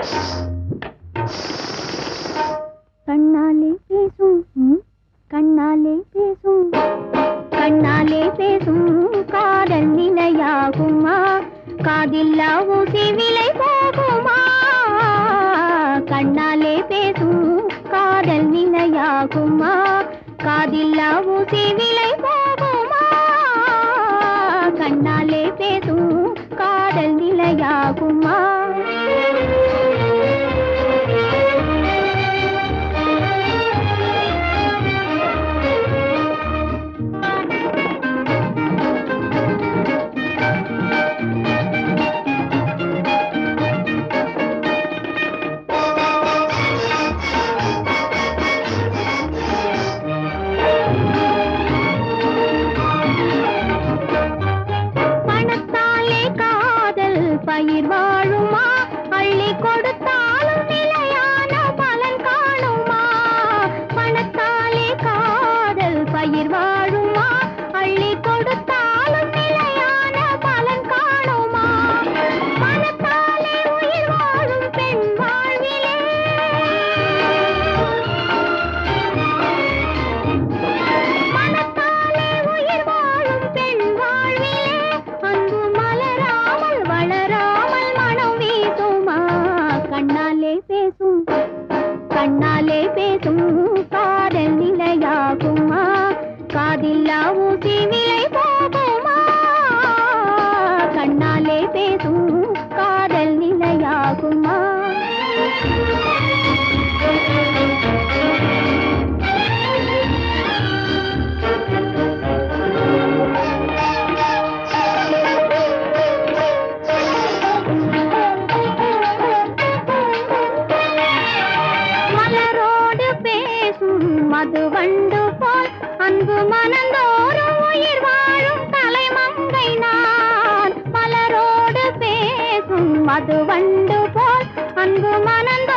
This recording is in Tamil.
கண்ணாலே பேசும் ம், கண்ணாலே பேசும் கண்ணாலே பேசும் காதல் நிலையாகுமா காதில்லா ஊசி விலை போகுமா கண்ணாலே பேசும் காதல் நிலையாகுமா காதில்லா ஊசி விலை போகுமா கண்ணாலே பேசும் காதல் நிலையாகுமா பணத்தாலே காதல் பயிர் வாழுமா அள்ளி கொடுத்தாலும் நிலையான பலன் காணுமா பணத்தாலே காதல் பயிர் வாழுமா அள்ளி கொடுத்தாலும் நிலையான பலன் காணுமா பணத்தாலே உயிர் வாழும் பெண் வாழ்விலே மனத்தாலே உயிர் வாழும் பெண் வாழ்விலே அன்பு மலராமல் வளராமல் மனம் வீசுமா கண்ணாலே பேசும் கண்ணாலே பேசும் காதல் நிலையாகுமா காதில்லா ஊசி விலை போகுமா கண்ணாலே பேசும் காதல் நிலையாகுமா மலரோடு பேசும் மது வண்டு போல் அன்பு மனந்தோறும் உயிர் வாழும் தலைமங்கை நான் மலரோடு பேசும் மது வண்டு போல் அன்பு மனந்தோறும்